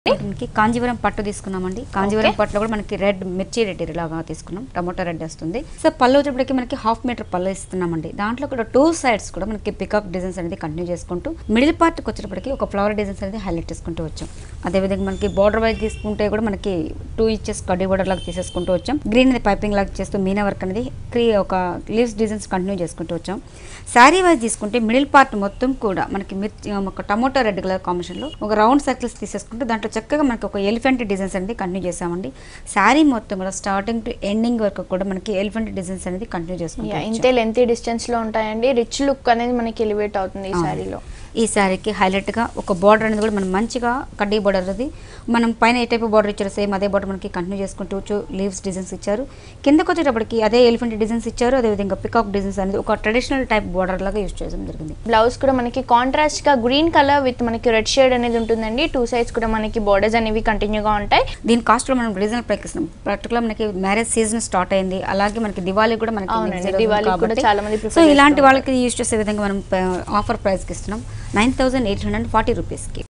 మనకి కాంజీవరం పట్టు తీసుకున్నామండి కాంజీవరం పట్టులో కూడా మనకి రెడ్ మిర్చి రెడ్ లాగా తీసుకున్నాం టమోటా రెడ్ వస్తుంది సో పళ్ళు వచ్చేప్పటికి మనకి హాఫ్ మీటర్ పళ్ళు ఇస్తున్నామండి దాంట్లో కూడా టూ సైడ్స్ కూడా మనకి పికాక్ డిజైన్స్ అనేది కంటిన్యూ చేసుకుంటూ మిడిల్ పార్ట్కి వచ్చేటప్పటికి ఒక ఫ్లవర్ డిజైన్స్ అనేది హైలైట్ చేసుకుంటూ వచ్చాం అదేవిధంగా మనకి బార్డర్ వైజ్ తీసుకుంటే కూడా మనకి టూ ఇంచెస్ కడ్డీ బార్డర్ లాగా తీసేసుకుంటూ వచ్చాం గ్రీన్ అనేది పైపింగ్ లాగా చేస్తూ మీనా వర్క్ అనేది క్రీ ఒక లీవ్స్ డిజైన్స్ కంటిన్యూ చేసుకుంటూ వచ్చాం శారీ వైజ్ తీసుకుంటే మిడిల్ పార్ట్ మొత్తం కూడా మనకి మిర్చి ఒక టమోటా రెడ్ కలర్ కాంబినేషన్లో ఒక రౌండ్ సర్కిల్స్ తీసేసుకుంటే దాంట్లో చక్కగా మనకి ఒక ఎలిఫెంట్ డిజైన్స్ అనేది కంటిన్యూ చేసామండి శారీ మొత్తం కూడా స్టార్టింగ్ టు ఎండింగ్ వరకు కూడా మనకి ఎలిఫెంట్ డిజైన్స్ అనేది కంటిన్యూ యా, చేసుకుంటాం ఇంతే లెంతీ డిస్టెన్స్ లో ఉంటాయండి రిచ్ లుక్ అనేది మనకి ఎలివేట్ అవుతుంది ఈ అవును. శారీలో ఈ శారీకి హైలైట్గా ఒక బార్డర్ అనేది కూడా మనం మంచిగా కడ్డీ బార్డర్ అది మనం పైన ఏ టైప్ బార్డర్ ఇచ్చారు సేమ్ అదే బార్డర్ మనకి కంటిన్యూ చేసుకుంటూ లీవ్స్ డిజైన్స్ ఇచ్చారు కిందకు వచ్చేటప్పటికి అదే ఎలిఫెంట్ డిజైన్స్ ఇచ్చారు అదేవిధంగా పికాక్ డిజైన్స్ అనేది ఒక ట్రెడిషనల్ టైప్ బార్డర్ లాగా యూజ్ చేయడం జరిగింది బ్లౌజ్ కూడా మనకి కాంట్రాస్ట్ గా గ్రీన్ కలర్ విత్ మనకి రెడ్ షేడ్ అనేది ఉంటుందండి టూ సైడ్స్ కూడా మనకి బోర్డర్స్ అనేవి కంటిన్యూగా ఉంటాయి దీని కాస్ట్ కూడా మనం రీజనల్ ప్రైస్ ఇస్తున్నాం పర్టికులర్ మనకి మ్యారేజ్ సీజన్ స్టార్ట్ అయింది అలాగే మనకి దివాళీ కూడా మనకి అవునండి, next జరుగుతుంది దివాళీకి కూడా కాబట్టి చాలా మంది prefer సో ఇలాంటి చేస్తూ వాళ్ళకి యూజ్ చేసే విధంగా మనం ఆఫర్ ప్రైస్కి ఇస్తున్నాం nine thousand eight hundred forty రూపీస్కి